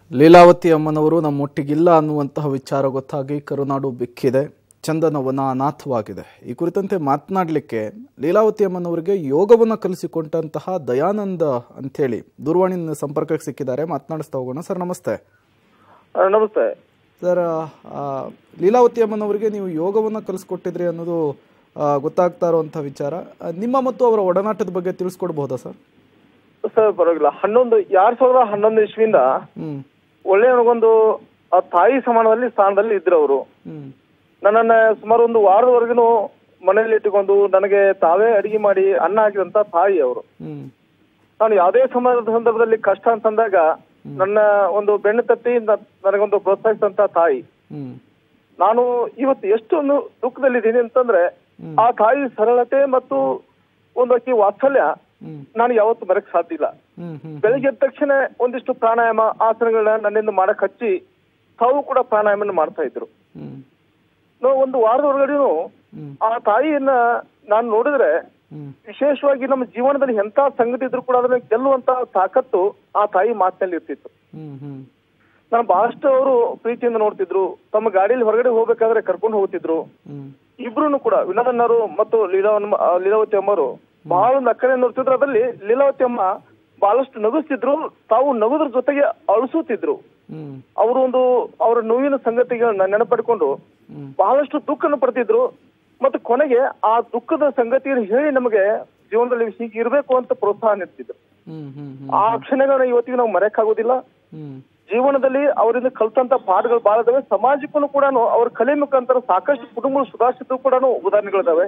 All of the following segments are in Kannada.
ಲೀಲಾವತಿ ಅಮ್ಮನವರು ನಮ್ಮೊಟ್ಟಿಗಿಲ್ಲ ಅನ್ನುವಂತಹ ವಿಚಾರ ಗೊತ್ತಾಗಿ ಕರುನಾಡು ಬಿಕ್ಕಿದೆ ಚಂದನವನ ಅನಾಥವಾಗಿದೆ ಈ ಕುರಿತಂತೆ ಮಾತನಾಡಲಿಕ್ಕೆ ಲೀಲಾವತಿ ಅಮ್ಮನವರಿಗೆ ಯೋಗವನ್ನು ಕಲಿಸಿಕೊಟ್ಟಂತಹ ದಯಾನಂದ ಅಂಥೇಳಿ ದೂರವಾಣಿ ಸಂಪರ್ಕಕ್ಕೆ ಸಿಕ್ಕಿದ್ದಾರೆ ಮಾತನಾಡಿಸ್ತಾ ಹೋಗೋಣ ಸರ್ ನಮಸ್ತೆ ಆ, ನಮಸ್ತೆ ಸರ್ ಆ, ಲೀಲಾವತಿ ಅಮ್ಮನವರಿಗೆ ನೀವು ಯೋಗವನ್ನು ಕಲಿಸ್ಕೊಟ್ಟಿದ್ರಿ ಅನ್ನೋದು ಆ, ಗೊತ್ತಾಗ್ತಾ ಇರುವಂಥ ವಿಚಾರ ಆ, ನಿಮ್ಮ ಮತ್ತು ಅವರ ಒಡನಾಟದ ಬಗ್ಗೆ ತಿಳಿಸ್ಕೊಡ್ಬಹುದಾ ಸರ್ ಸರ್ ಪರವಾಗಿಲ್ಲ ಹನ್ನೊಂದು ಎರಡ್ ಸಾವಿರದ ಹನ್ನೊಂದು ಇಸ್ವಿಯಿಂದ ಹ್ಞೂ ಒಳ್ಳೆ ನನಗೊಂದು ಆ ತಾಯಿ ಸಮಾನದಲ್ಲಿ ಸ್ಥಾನದಲ್ಲಿ ಇದ್ರು ಅವರು ಹ್ಞೂ ನನ್ನನ್ನ ಸುಮಾರು ಒಂದು ವಾರದವರೆಗೂ ಮನೆಯಲ್ಲಿ ಇಟ್ಟುಕೊಂಡು ನನಗೆ ತಾವೇ ಅಡಿಗೆ ಮಾಡಿ ಅನ್ನ ಹಾಕಿದಂತ ತಾಯಿ ಅವರು ಹ್ಞೂ ನಾನು ಯಾವುದೇ ಸಮಾಜದ ಸಂದರ್ಭದಲ್ಲಿ ಕಷ್ಟ ಅಂತಂದಾಗ ನನ್ನ ಒಂದು ಬೆನ್ನು ತಟ್ಟಿ ನ- ನನಗೊಂದು ಪ್ರೋತ್ಸಾಹಿಸಿದಂತ ತಾಯಿ ಹ್ಞೂ ನಾನು ಇವತ್ತು ಎಷ್ಟೊಂದು ದುಃಖದಲ್ಲಿದ್ದೀನಿ ಅಂತಂದ್ರೆ ಹ್ಮ್. ಆ ತಾಯಿ ಸರಳತೆ ಮತ್ತು ಒಂದು ಅಕ್ಕಿ ವಾತ್ಸಲ್ಯ ಹ್ಞೂ ನಾನು ಯಾವತ್ತೂ ಮರೆಕ್ ಸಾಧ್ಯ ಇಲ್ಲ ಹ್ಞೂ ಹ್ಞೂ ಬೆಳಿಗ್ಗೆ ಎದ್ದ ತಕ್ಷಣ ಒಂದಿಷ್ಟು ಪ್ರಾಣಾಯಾಮ ಆಸನಗಳನ್ನ ನನ್ನಿಂದ ಮಾಡಕ್ ಹಚ್ಚಿ ತಾವು ಕೂಡ ಪ್ರಾಣಾಯಾಮ ಮಾಡ್ತಾ ಇದ್ರು ಹ್ಞೂ ನಾವು ಒಂದು ವಾರದ ಒಳಗಡೆನು ಹ್ಞೂ ಆ ತಾಯಿಯನ್ನ ನಾನು ನೋಡಿದ್ರೆ ಹ್ಞೂ ವಿಶೇಷವಾಗಿ ನಮ್ಮ ಜೀವನದಲ್ಲಿ ಎಂತ ಸಂಗತಿ ಇದ್ರು ಕೂಡ ಅದನ್ನ ಗೆಲ್ಲುವಂತ ತಾಕತ್ತು ಆ ತಾಯಿ ಮಾತಿನಲ್ಲಿ ಇರ್ತಿತ್ತು ಹ್ಮ್ ಹ್ಮ್ ನಾನು ಬಹಳಷ್ಟು ಅವರು ಪ್ರೀತಿಯಿಂದ ನೋಡ್ತಿದ್ರು ತಮ್ಮ ಗಾಡಿಯಲ್ಲಿ ಹೊರಗಡೆ ಹೋಗ್ಬೇಕಾದ್ರೆ ಕರ್ಕೊಂಡು ಹೋಗ್ತಿದ್ರು ಹ್ಮ್ ಇಬ್ರು ಕೂಡ ವಿನೋದನ್ನರು ಮತ್ತು ಲೀಲಾವನ್ನ ಆ, ಲೀಲಾವತಿ ಅಮ್ಮರು ಬಹಳ ಒಂದು ಅಕ್ಕರೆ ನೋಡ್ತಿದ್ರು ಅದರಲ್ಲಿ ಲೀಲಾವತಿ ಅಮ್ಮ ಬಹಳಷ್ಟು ನಗಿಸ್ತಿದ್ರು ತಾವು ನಗುದ್ರ ಜೊತೆಗೆ ಅಳಿಸುತ್ತಿದ್ರು ಹ್ಮ್ ಅವರು ಒಂದು ಅವರ ನೋವಿನ ಸಂಗತಿಗಳನ್ನ ನೆನಪಡ್ಕೊಂಡು ಹ್ಮ್ ಬಹಳಷ್ಟು ದುಃಖನ ಪಡ್ತಿದ್ರು ಮತ್ತು ಕೊನೆಗೆ ಆ ದುಃಖದ ಸಂಗತಿಯನ್ನು ಹೇಳಿ ನಮಗೆ ಜೀವನದಲ್ಲಿ ಹೀಗೆ ಇರಬೇಕು ಅಂತ ಪ್ರೋತ್ಸಾಹ ನೀಡ್ತಿದ್ರು ಹ್ಮ್ ಹ್ಮ್ ಹ್ಮ್ ಆ ಕ್ಷಣಗಳನ್ನ ಇವತ್ತಿಗೆ ನಾವು ಮರೆಯಕ್ಕಾಗೋದಿಲ್ಲ ಹ್ಮ್ ಜೀವನದಲ್ಲಿ ಅವರಿಂದ ಕಲ್ತಂತ ಪಾಠಗಳು ಬಹಳ ಇದಾವೆ ಸಮಾಜಕ್ಕೂ ಕೂಡ ಅವ್ರ ಕಲೆ ಮುಖಾಂತರ ಸಾಕಷ್ಟು ಕುಟುಂಬಗಳು ಸುಧಾರಿಸಿದ್ರು ಕೂಡ ಉದಾಹರಣೆಗಳಿದಾವೆ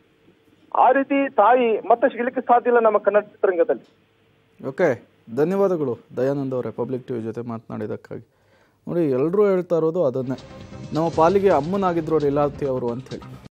ಆ ರೀತಿ ತಾಯಿ ಮತ್ತೆ ಸಿಗಲಿಕ್ಕೆ ಸಾಧ್ಯ ಇಲ್ಲ ನಮ್ಮ ಕನ್ನಡ ಚಿತ್ರರಂಗದಲ್ಲಿ ಓಕೆ ಧನ್ಯವಾದಗಳು ದಯಾನಂದ್ ಅವರೇ ಪಬ್ಲಿಕ್ ಟಿವಿ ಜೊತೆ ಮಾತನಾಡಿದ್ದಕ್ಕಾಗಿ ನೋಡಿ ಎಲ್ಲರೂ ಹೇಳ್ತಾ ಇರೋದು ಅದನ್ನೇ ನಮ್ಮ ಪಾಲಿಗೆ ಅಮ್ಮನಾಗಿದ್ರು ಲೀಲಾವತಿ ಅವರು ಅಂತ ಹೇಳಿ